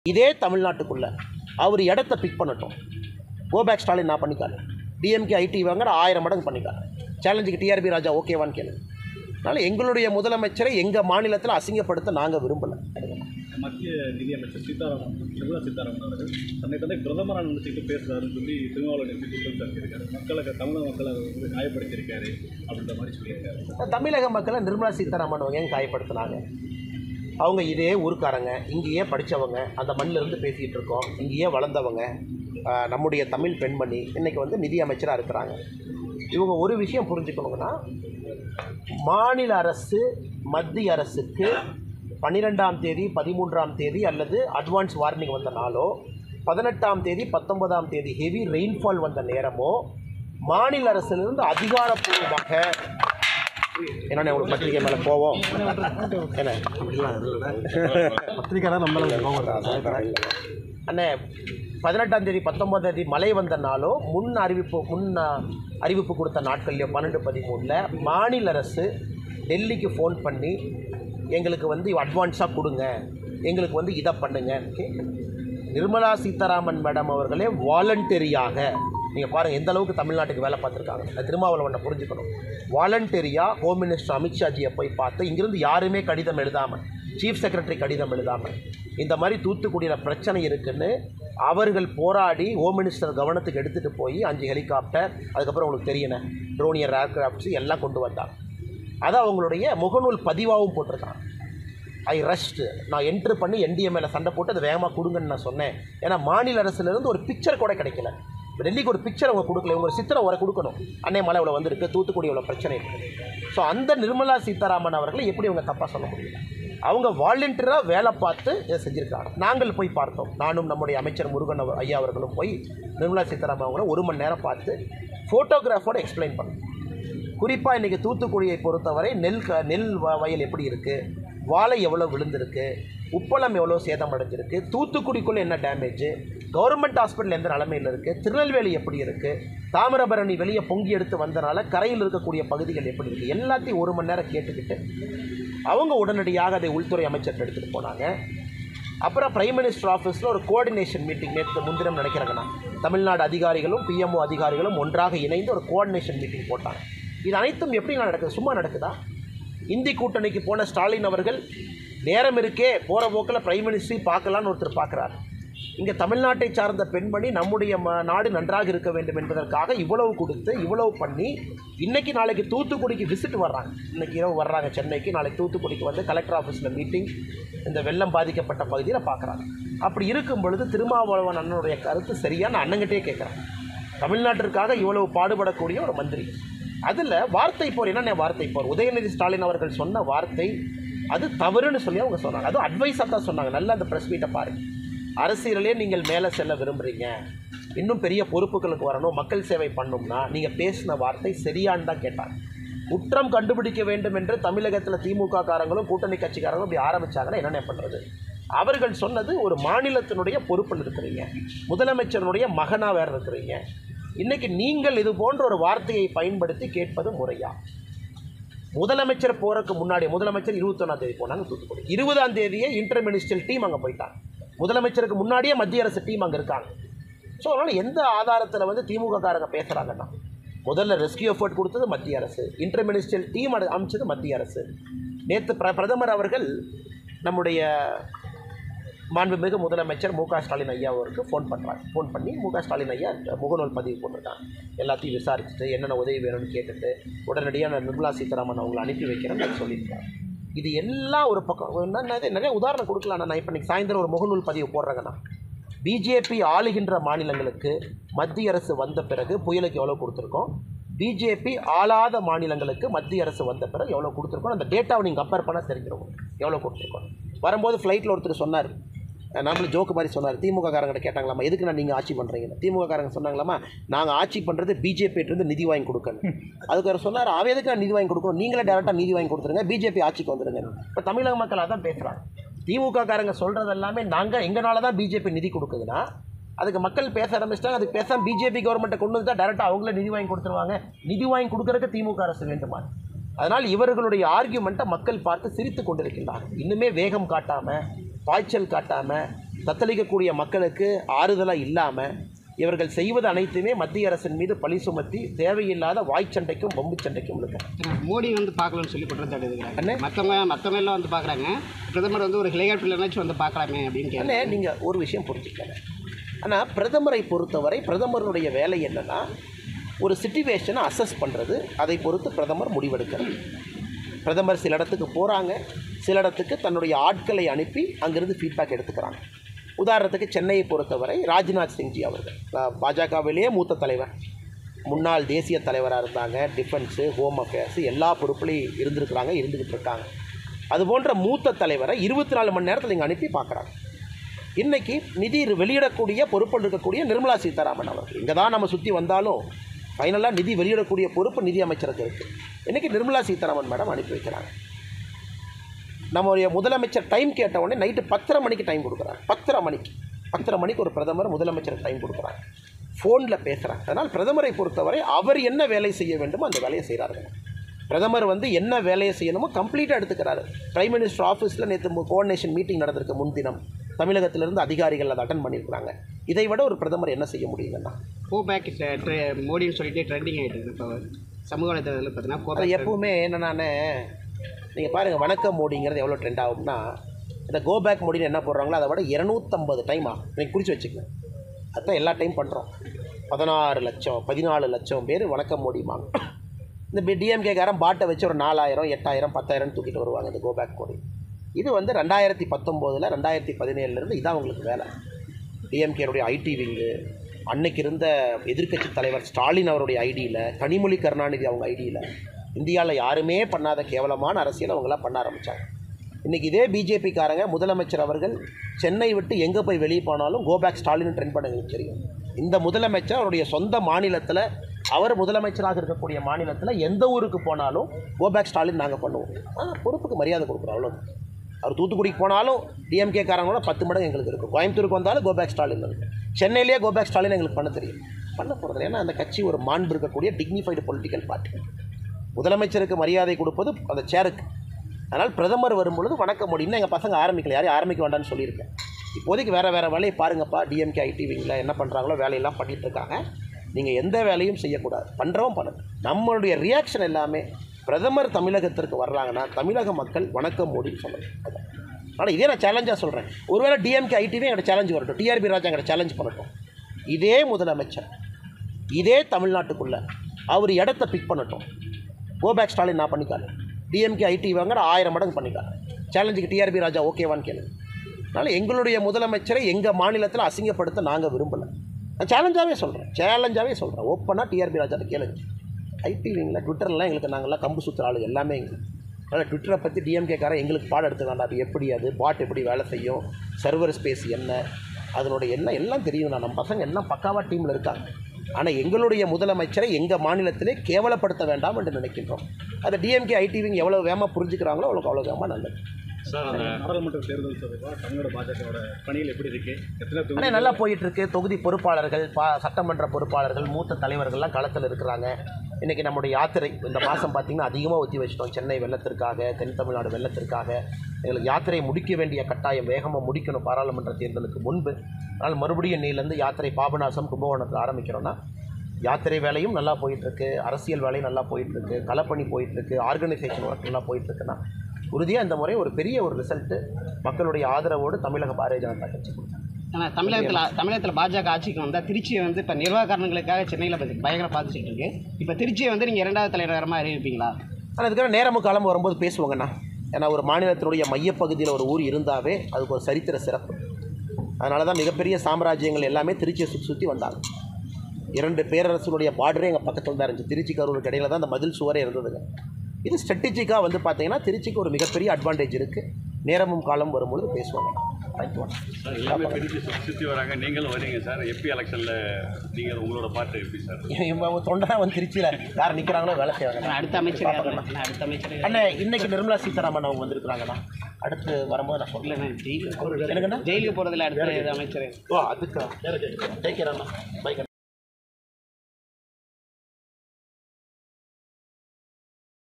இதே தமிழ்நாட்டுக்குள்ள அவர் இடத்த பிக் பண்ணட்டும் கோபேக் ஸ்டாலின் நான் பண்ணிக்காரு டிஎம்கே ஐடி வாங்குற ஆயிரம் மடங்கு பண்ணிக்காரு சேலஞ்சுக்கு டிஆர்பி ராஜா ஓகேவான்னு கேளு அதனால் எங்களுடைய முதலமைச்சரை எங்கள் மாநிலத்தில் அசிங்கப்படுத்த நாங்கள் விரும்பலை மத்திய நிதியமைச்சர் சீதாராமன் நிர்மலா சீதாராமன் அவர்கள் தன்னை தன்னை பிரதமராக நினைச்சிட்டு பேசுறாருன்னு சொல்லி திருமாவளவன் எப்படி குற்றம் சாட்டியிருக்காரு மக்களை தமிழக மக்களை வந்து காயப்படுத்தியிருக்காரு அப்படின்ற மாதிரி சொல்லியிருக்காரு தமிழக மக்களை நிர்மலா சீதாராமன் அவங்க ஏன் காயப்படுத்தினாங்க அவங்க இதே ஊருக்காரங்க இங்கேயே படித்தவங்க அந்த மண்ணில் இருந்து பேசிகிட்டு இருக்கோம் இங்கேயே வளர்ந்தவங்க ஆஹ், நம்முடைய தமிழ் பெண்மணி இன்னைக்கு வந்து நிதி அமைச்சராக இருக்கிறாங்க இவங்க ஒரு விஷயம் புரிஞ்சுக்கணுங்கன்னா மாநில அரசு மத்திய அரசுக்கு பன்னிரெண்டாம் தேதி பதிமூன்றாம் தேதி அல்லது அட்வான்ஸ் வார்னிங் வந்த நாளோ பதினெட்டாம் தேதி பத்தொன்பதாம் தேதி ஹெவி ரெயின்ஃபால் வந்த நேரமோ மாநில அரசிலிருந்து அதிகாரப்பூர்வமாக என்னண்ணே உங்களுக்கு பத்திரிகை மேலே போவோம் என்ன பத்திரிக்கை தான் நம்மள அண்ணே பதினெட்டாம் தேதி பத்தொன்பதாம் தேதி மழை வந்த நாளோ முன் அறிவிப்பு முன் அ, அறிவிப்பு கொடுத்த நாட்கள்லையோ பன்னெண்டு பதிமூணில் மாநில அரசு டெல்லிக்கு ஃபோன் பண்ணி எங்களுக்கு வந்து அட்வான்ஸாக கொடுங்க எங்களுக்கு வந்து இதை பண்ணுங்க கேட்குது நிர்மலா சீதாராமன் மேடம் அவர்களே வாலண்டரியாக நீங்கள் பாருங்கள் எந்த அளவுக்கு தமிழ்நாட்டுக்கு வேலை பார்த்துருக்காங்க அது திருமாவளவனை புரிஞ்சுக்கணும் வாலண்டரியாக ஹோம் மினிஸ்டர் அமித்ஷாஜியை போய் பார்த்து இங்கிருந்து யாருமே கடிதம் எழுதாமல் சீஃப் செக்ரட்டரி கடிதம் எழுதாமல் இந்த மாதிரி தூத்துக்குடியில் பிரச்சனை இருக்குன்னு அவர்கள் போராடி ஹோம் மினிஸ்டர் கவனத்துக்கு எடுத்துகிட்டு போய் அஞ்சு ஹெலிகாப்டர் அதுக்கப்புறம் உங்களுக்கு தெரியணும் ட்ரோனியர் ஏர்கிராஃப்ட்ஸ் எல்லாம் கொண்டு வந்தாங்க அதை அவங்களுடைய முகநூல் பதிவாகவும் போட்டிருக்காங்க ஐ ரஷ்டு நான் என்ட்ரு பண்ணி என்டிஎம்ஏல சண்டை போட்டு அதை வேகமாக கொடுங்கன்னு நான் சொன்னேன் ஏன்னா மாநில அரசுலேருந்து ஒரு பிக்சர் கூட கிடைக்கல இப்ப டெல்லிக்கு ஒரு பிக்சர் அவங்க கொடுக்கல இவங்க ஒரு சித்திரம் வர கொடுக்கணும் அன்னை மலை இவ்வளோ வந்திருக்கு தூத்துக்குடி இவ்வளோ பிரச்சனை இருக்குது ஸோ அந்த நிர்மலா சீதாராமன் அவர்களை எப்படி அவங்க தப்பாக சொல்ல முடியல அவங்க வாலண்டியராக வேலை பார்த்து இதை செஞ்சுருக்காங்க நாங்கள் போய் பார்த்தோம் நானும் நம்முடைய அமைச்சர் முருகன் அவர் ஐயா அவர்களும் போய் நிர்மலா சீதாராமன் அவங்கள ஒரு மணி நேரம் பார்த்து ஃபோட்டோகிராஃபோட எக்ஸ்பிளைன் பண்ணோம் குறிப்பாக இன்றைக்கி தூத்துக்குடியை பொறுத்தவரை நெல் க நெல் வ- வயல் எப்படி இருக்குது வாழை எவ்வளோ விழுந்திருக்கு உப்பளம் எவ்வளோ சேதம் அடைஞ்சிருக்கு தூத்துக்குடிக்குள்ளே என்ன டேமேஜ் கவர்மெண்ட் ஹாஸ்பிட்டல் எந்த நிலமையில் இருக்குது திருநெல்வேலி எப்படி இருக்குது தாமிரபரணி வெளியே பொங்கி எடுத்து வந்தனால கரையில் இருக்கக்கூடிய பகுதிகள் எப்படி இருக்குது எல்லாத்தையும் ஒரு மணி நேரம் கேட்டுக்கிட்டு அவங்க உடனடியாக அதை உள்துறை அமைச்சர் எடுத்துகிட்டு போனாங்க அப்புறம் பிரைம் மினிஸ்டர் ஆஃபீஸில் ஒரு கோஆர்டினேஷன் மீட்டிங் நேற்று முன்தினம் நினைக்கிறேங்கண்ணா தமிழ்நாடு அதிகாரிகளும் பிஎம்ஓ அதிகாரிகளும் ஒன்றாக இணைந்து ஒரு கோஆர்டினேஷன் மீட்டிங் போட்டாங்க இது அனைத்தும் எப்படி நடக்குது சும்மா நடக்குதா இந்தி கூட்டணிக்கு போன ஸ்டாலின் அவர்கள் நேரம் இருக்கே போகிற போக்கில் பிரைம் மினிஸ்டர் பார்க்கலான்னு ஒருத்தர் பார்க்குறாரு இங்கே தமிழ்நாட்டை சார்ந்த பெண்மணி நம்முடைய ம நாடு நன்றாக இருக்க வேண்டும் என்பதற்காக இவ்வளவு கொடுத்து இவ்வளவு பண்ணி இன்னைக்கு நாளைக்கு தூத்துக்குடிக்கு விசிட் வர்றாங்க இன்னைக்கு இரவு வர்றாங்க சென்னைக்கு நாளைக்கு தூத்துக்குடிக்கு வந்து கலெக்டர் ஆஃபீஸில் மீட்டிங் இந்த வெள்ளம் பாதிக்கப்பட்ட பகுதியில் பார்க்குறாங்க அப்படி இருக்கும் பொழுது திருமாவளவன் அண்ணனுடைய கருத்து சரியான அண்ணங்கிட்டே கேட்குறாங்க தமிழ்நாட்டிற்காக இவ்வளவு பாடுபடக்கூடிய ஒரு மந்திரி அதில் வார்த்தை போர் என்னென்ன வார்த்தை போர் உதயநிதி ஸ்டாலின் அவர்கள் சொன்ன வார்த்தை அது தவறுன்னு சொல்லி அவங்க சொன்னாங்க அதுவும் அட்வைஸாக தான் சொன்னாங்க நல்லா அந்த ப்ரெஸ் மீட்டை பாருங்க அரசியலே நீங்கள் மேலே செல்ல விரும்புகிறீங்க இன்னும் பெரிய பொறுப்புகளுக்கு வரணும் மக்கள் சேவை பண்ணணும்னா நீங்கள் பேசின வார்த்தை சரியான்னு தான் கேட்டாங்க குற்றம் கண்டுபிடிக்க வேண்டும் என்று தமிழகத்தில் திமுக காரங்களும் கூட்டணி கட்சிக்காரங்களும் இப்படி ஆரம்பிச்சாங்கன்னா என்னென்ன பண்ணுறது அவர்கள் சொன்னது ஒரு மாநிலத்தினுடைய பொறுப்பில் இருக்கிறீங்க முதலமைச்சருடைய மகனாக வேறு இருக்கிறீங்க இன்னைக்கு நீங்கள் இது போன்ற ஒரு வார்த்தையை பயன்படுத்தி கேட்பது முறையா முதலமைச்சர் போறதுக்கு முன்னாடி முதலமைச்சர் இருபத்தொன்னாம் தேதி போனாங்க தூத்துக்குடி இருபதாம் தேதியே இன்டர் மினிஸ்டர் டீம் அங்கே போயிட்டாங்க முதலமைச்சருக்கு முன்னாடியே மத்திய அரசு டீம் அங்கே இருக்காங்க ஸோ அதனால் எந்த ஆதாரத்தில் வந்து திமுக காரங்க பேசுகிறாங்கன்னா முதல்ல ரெஸ்கியூ எஃபர்ட் கொடுத்தது மத்திய அரசு இன்டர் மினிஸ்டர் டீம் அமைச்சது மத்திய அரசு நேற்று பிர பிரதமர் அவர்கள் நம்முடைய மாண்புமிகு முதலமைச்சர் மு க ஸ்டாலின் ஐயா அவருக்கு ஃபோன் பண்ணுறாங்க ஃபோன் பண்ணி மு க ஸ்டாலின் ஐயா முகநூல் பதிவு போட்டிருக்காங்க எல்லாத்தையும் விசாரிச்சுட்டு என்னென்ன உதவி வேணும்னு கேட்டுட்டு உடனடியாக நான் நிர்மலா சீதாராமன் அவங்களை அனுப்பி வைக்கிறேன்னு நான் சொல்லியிருக்காங்க இது எல்லாம் ஒரு பக்கம் என்ன இது நிறைய உதாரணம் கொடுக்கலாம் நான் இப்போ இன்னைக்கு சாயந்தரம் ஒரு முகநூல் பதிவு போடுறேங்கண்ணா பிஜேபி ஆளுகின்ற மாநிலங்களுக்கு மத்திய அரசு வந்த பிறகு புயலுக்கு எவ்வளோ கொடுத்துருக்கோம் பிஜேபி ஆளாத மாநிலங்களுக்கு மத்திய அரசு வந்த பிறகு எவ்வளோ கொடுத்துருக்கோம் அந்த டேட்டாவை நீங்கள் கம்பேர் பண்ணால் தெரிஞ்சிடும் எவ்வளோ கொடுத்துருக்கோம் வரும்போது ஃப்ளைட்டில் ஒருத்தர் சொன்னார் நம்மளும் ஜோக்கு மாதிரி சொன்னார் திமுக காரங்கிட்ட கேட்டாங்களாமா எதுக்கு நான் நீங்கள் ஆட்சி பண்ணுறீங்கன்னு திமுக காரங்க சொன்னாங்களாமா நாங்கள் ஆட்சி பண்ணுறது பிஜேபியிலிருந்து நிதி வாங்கி கொடுக்கணும் அதுக்கு அவர் சொன்னார் அவன் எதுக்கு நான் நிதி வாங்கி கொடுக்கணும் நீங்களே டேரெக்டாக நிதி வாங்கி கொடுத்துருங்க பிஜேபி ஆட்சிக்கு வந்துருங்க இப்போ தமிழக மக்கள் அதான் பேசுகிறாங்க திமுக காரங்க சொல்கிறது எல்லாமே நாங்கள் எங்களால தான் பிஜேபி நிதி கொடுக்குதுன்னா அதுக்கு மக்கள் பேச ஆரம்பிச்சிட்டாங்க அதுக்கு பேசாம பிஜேபி கவர்மெண்ட்டை கொண்டு வந்து டேரெக்டாக அவங்களே நிதி வாங்கி கொடுத்துருவாங்க நிதி வாங்கி கொடுக்கறதுக்கு திமுக அரசு வேண்டுமா அதனால் இவர்களுடைய ஆர்கியூமெண்ட்டை மக்கள் பார்த்து சிரித்து கொண்டிருக்கின்றார்கள் இன்னுமே வேகம் காட்டாமல் பாய்ச்சல் காட்டாமல் தத்தளிக்கக்கூடிய மக்களுக்கு ஆறுதலாக இல்லாமல் இவர்கள் செய்வது அனைத்துமே மத்திய அரசின் மீது பழி சுமத்தி தேவையில்லாத வாய்ச்சண்டைக்கும் பொம்பு சண்டைக்கும் இழுக்கிறாங்க மோடி வந்து பார்க்கலன்னு சொல்லி குற்றச்சாட்டு அண்ணே. இருக்கிறாங்க மற்றவங்க மற்றவங்க எல்லாம் வந்து பார்க்குறாங்க பிரதமர் வந்து ஒரு ஹெலிகாப்டர்லனாச்சும் வந்து பார்க்கலாமே அப்படின்னு அண்ணே கேட்டேன் நீங்கள் ஒரு விஷயம் புரிஞ்சுக்கங்க ஆனால் பிரதமரை பொறுத்தவரை பிரதமருடைய வேலை என்னன்னா ஒரு சுச்சுவேஷனை அசஸ் பண்ணுறது அதை பொறுத்து பிரதமர் முடிவெடுக்கிறார் பிரதமர் சில இடத்துக்கு போகிறாங்க சில இடத்துக்கு தன்னுடைய ஆட்களை அனுப்பி அங்கிருந்து ஃபீட்பேக் எடுத்துக்கிறாங்க உதாரணத்துக்கு சென்னையை பொறுத்தவரை ராஜ்நாத் சிங்ஜி அவர்கள் பா- பாஜகவிலேயே மூத்த தலைவர் முன்னாள் தேசிய தலைவராக இருந்தாங்க டிஃபென்ஸு ஹோம் அஃபேர்ஸ் எல்லா பொறுப்புலையும் இருந்திருக்கிறாங்க இருந்துக்கிட்டு இருக்காங்க அது போன்ற மூத்த தலைவரை இருபத்தி நாலு மணி நேரத்தில் இங்கே அனுப்பி பார்க்குறாங்க இன்னைக்கு நிதி வெளியிடக்கூடிய பொறுப்பில் இருக்கக்கூடிய நிர்மலா சீதாராமன் அவர்கள் இங்கே தான் நம்ம சுற்றி வந்தாலும் ஃபைனலாக நிதி வெளியிடக்கூடிய பொறுப்பு நிதி அமைச்சருக்கு இருக்குது இன்னைக்கு நிர்மலா சீதாராமன் மேடம் அனுப்பி வைக்கிறாங்க நம்முடைய முதலமைச்சர் டைம் கேட்ட உடனே நைட்டு பத்தரை மணிக்கு டைம் கொடுக்குறாங்க பத்தரை மணிக்கு பத்தரை மணிக்கு ஒரு பிரதமர் முதலமைச்சருக்கு டைம் கொடுக்குறாங்க ஃபோனில் பேசுகிறாங்க அதனால் பிரதமரை பொறுத்தவரை அவர் என்ன வேலை செய்ய வேண்டுமோ அந்த வேலையை செய்கிறார்கள் பிரதமர் வந்து என்ன வேலையை செய்யணுமோ கம்ப்ளீட்டாக எடுத்துக்கிறாரு பிரைம் மினிஸ்டர் ஆஃபீஸில் நேற்று கோஆர்டினேஷன் மீட்டிங் நடந்திருக்கு முன்தினம் தமிழகத்திலிருந்து அதிகாரிகள் அதை அட்டன் பண்ணியிருக்கிறாங்க இதை விட ஒரு பிரதமர் என்ன செய்ய முடியுங்கன்னா கோ பேக் மோடின்னு சொல்லிட்டு ட்ரெண்டிங் ஆகிட்டு இருக்கு இப்போ சமூக வலைதளத்தில் பார்த்தீங்கன்னா கோ அது பேக் எப்பவுமே என்னென்ன நீங்கள் பாருங்கள் வணக்கம் மோடிங்கிறது எவ்வளோ ட்ரெண்ட் ஆகும்னா இந்த கோ பேக் மோடின்னு என்ன போடுறாங்களோ அதை விட இரநூத்தம்பது டைம் ஆகும் நீங்கள் குறித்து வச்சுக்கங்க அதுதான் எல்லா டைம் பண்ணுறோம் பதினாறு லட்சம் பதினாலு லட்சம் பேர் வணக்கம் மோடிமாங்க இந்த டிஎம்கேக்காரன் பாட்டை வச்சு ஒரு நாலாயிரம் எட்டாயிரம் பத்தாயிரம் தூக்கிட்டு வருவாங்க இந்த கோ பேக் மோடி இது வந்து ரெண்டாயிரத்தி பத்தொம்போதில் ரெண்டாயிரத்தி பதினேழுலேருந்து இதான் உங்களுக்கு வேலை டிஎம்கேனுடைய ஐடி விங்கு அன்னைக்கு இருந்த எதிர்க்கட்சி தலைவர் ஸ்டாலின் அவருடைய ஐடியில் கனிமொழி கருணாநிதி அவங்க ஐடியில் இந்தியாவில் யாருமே பண்ணாத கேவலமான அரசியலை அவங்களாம் பண்ண ஆரம்பித்தாங்க இன்றைக்கி இதே பிஜேபிக்காரங்க முதலமைச்சர் அவர்கள் சென்னை விட்டு எங்கே போய் வெளியே போனாலும் கோபேக் ஸ்டாலின் ட்ரெண்ட் பண்ண எங்களுக்கு தெரியும் இந்த முதலமைச்சர் அவருடைய சொந்த மாநிலத்தில் அவர் முதலமைச்சராக இருக்கக்கூடிய மாநிலத்தில் எந்த ஊருக்கு போனாலும் கோபேக் ஸ்டாலின் நாங்கள் பண்ணுவோம் ஆனால் பொறுப்புக்கு மரியாதை கொடுக்குறோம் அவ்வளோ அவர் தூத்துக்குடிக்கு போனாலும் டிஎம்கே காரங்களோட பத்து மடங்கு எங்களுக்கு இருக்கும் கோயம்புத்தூருக்கு வந்தாலும் கோபேக் ஸ்டாலின் இருக்கு சென்னையிலேயே கோபேக் ஸ்டாலின் எங்களுக்கு பண்ண தெரியும் பண்ண போகிறது ஏன்னா அந்த கட்சி ஒரு மாண்பு இருக்கக்கூடிய டிக்னிஃபைடு பொலிட்டிக்கல் பார்ட்டி முதலமைச்சருக்கு மரியாதை கொடுப்பது அந்த சேருக்கு அதனால் பிரதமர் வரும்பொழுது வணக்கம் மோடி இன்னும் எங்கள் பசங்க ஆரம்பிக்கல யாரையும் ஆரம்பிக்க வேண்டாம்னு சொல்லியிருக்கேன் இப்போதைக்கு வேறு வேறு வேலையை பாருங்கப்பா டிஎம்கே ஐடி விங்கில் என்ன பண்ணுறாங்களோ வேலையெல்லாம் பண்ணிட்டு இருக்காங்க நீங்கள் எந்த வேலையும் செய்யக்கூடாது பண்ணுறவும் பண்ணுங்க நம்மளுடைய ரியாக்ஷன் எல்லாமே பிரதமர் தமிழகத்திற்கு வர்றாங்கன்னா தமிழக மக்கள் வணக்கம் மோடின்னு சொல்லணும் அதான் ஆனால் இதே நான் சேலஞ்சாக சொல்கிறேன் ஒருவேளை டிஎம்கே ஐடிவே எங்கிட்ட சேலஞ்சு வரட்டும் டிஆர்பி ராஜா எங்கிட்ட சேலஞ்ச் பண்ணட்டும் இதே முதலமைச்சர் இதே தமிழ்நாட்டுக்குள்ளே அவர் இடத்த பிக் பண்ணட்டும் கோபேக் ஸ்டாலின் நான் பண்ணிக்காரு டிஎம்கே ஐடி வாங்கிற ஆயிரம் மடங்கு பண்ணிக்காரு சேலஞ்சுக்கு டிஆர்பி ராஜா ஓகேவான்னு கேளு அதனால் எங்களுடைய முதலமைச்சரை எங்கள் மாநிலத்தில் அசிங்கப்படுத்த நாங்கள் விரும்பலை நான் சேலஞ்சாகவே சொல்கிறேன் சேலஞ்சாகவே சொல்கிறேன் ஓப்பனாக டிஆர்பி ராஜாட்ட கேளுங்க ஐடி விங்கில் ட்விட்டர்லாம் எங்களுக்கு நாங்கள்லாம் கம்பு சுற்றுற ஆளு எல்லாமே எங்களுக்கு அதனால் ட்விட்டரை பற்றி டிஎம்கேக்காரன் எங்களுக்கு பாடம் எடுத்து வேண்டாம் அது எப்படி அது பாட் எப்படி வேலை செய்யும் சர்வர் ஸ்பேஸ் என்ன அதனுடைய என்ன எல்லாம் தெரியும் நம்ம பசங்க எல்லாம் பக்காவாக டீமில் இருக்காங்க ஆனால் எங்களுடைய முதலமைச்சரை எங்கள் மாநிலத்திலே கேவலப்படுத்த வேண்டாம் என்று நினைக்கின்றோம் அதை டிஎம்கே ஐடிவிங் எவ்வளோ வேகமாக புரிஞ்சுக்கிறாங்களோ அவ்வளோ அவ்வளோ வேகமாக நல்லது சார் அந்த நாடாளுமன்ற தேர்தல் தொடர்பாக தமிழோட பாஜகவோட பணிகள் எப்படி இருக்கு எத்தனை தொகுதி ஆனால் நல்லா போயிட்டு இருக்கு தொகுதி பொறுப்பாளர்கள் பா சட்டமன்ற பொறுப்பாளர்கள் மூத்த தலைவர்கள்லாம் களத்தில் இருக்கிறாங்க இன்றைக்கி நம்முடைய யாத்திரை இந்த மாதம் பார்த்திங்கன்னா அதிகமாக ஒத்தி வச்சிட்டோம் சென்னை வெள்ளத்திற்காக தென் தமிழ்நாடு வெள்ளத்திற்காக எங்களுக்கு யாத்திரையை முடிக்க வேண்டிய கட்டாயம் வேகமாக முடிக்கணும் பாராளுமன்ற தேர்தலுக்கு முன்பு அதனால் மறுபடியும் இன்னையிலேருந்து யாத்திரை பாபநாசம் கும்பகோணத்தில் ஆரம்பிக்கிறோன்னா யாத்திரை வேலையும் நல்லா போயிட்டுருக்கு அரசியல் வேலையும் நல்லா போயிட்டுருக்கு களப்பணி போயிட்டுருக்கு ஆர்கனைசேஷன் ஒர்க் நல்லா போயிட்டுருக்குன்னா உறுதியாக இந்த முறை ஒரு பெரிய ஒரு ரிசல்ட்டு மக்களுடைய ஆதரவோடு தமிழக பாரதிய ஜனதா கட்சி கொடுத்தாங்க ஆனால் தமிழகத்தில் தமிழகத்தில் பாஜக ஆட்சிக்கு வந்தால் திருச்சியை வந்து இப்போ நிர்வாக காரணங்களுக்காக சென்னையில் பயங்கர பாதிச்சுட்டு இருக்கு இப்போ திருச்சியை வந்து நீங்கள் இரண்டாவது தலைநகரமாக அறிவிப்பீங்களா ஆனால் அதுக்கான நேரமும் காலம் வரும்போது பேசுவோங்கண்ணா ஏன்னா ஒரு மாநிலத்தினுடைய மையப்பகுதியில் ஒரு ஊர் இருந்தாவே அதுக்கு ஒரு சரித்திர சிறப்பு அதனால தான் மிகப்பெரிய சாம்ராஜ்யங்கள் எல்லாமே திருச்சியை சுற்றி சுற்றி வந்தாங்க இரண்டு பேரரசுடைய பார்டரே எங்கள் பக்கத்தில் தான் இருந்துச்சு திருச்சி கரூருக்கு இடையில தான் அந்த மதில் சுவரே இருந்ததுங்க இது ஸ்ட்ராட்டஜிக்காக வந்து பார்த்தீங்கன்னா திருச்சிக்கு ஒரு மிகப்பெரிய அட்வான்டேஜ் இருக்குது நேரமும் காலம் வரும்பொழுது பேசுவாங்க தேங்க்யூ சார் எல்லாமே பிரிஞ்சு சுற்றி சுற்றி வராங்க நீங்களும் வரீங்க சார் எம்பி எலெக்ஷனில் நீங்கள் உங்களோட பாட்டு எப்படி சார் இவங்க தொண்டனா வந்து திருச்சியில் யார் நிற்கிறாங்களோ வேலை செய்வாங்க அடுத்த அமைச்சர் யார் அண்ணா, அடுத்த அமைச்சர் யார்? அண்ணே இன்னைக்கு நிர்மலா சீதாராமன் அவங்க வந்திருக்கிறாங்கண்ணா அடுத்து வரும்போது நான் சொல்கிறேன் இல்லைண்ணா ஜெயிலுக்கு எனக்குண்ணா ஜெயிலுக்கு போகிறதுல அடுத்த அமைச்சர் ஓ அதுக்கா டேக் கேர் அண்ணா பைக்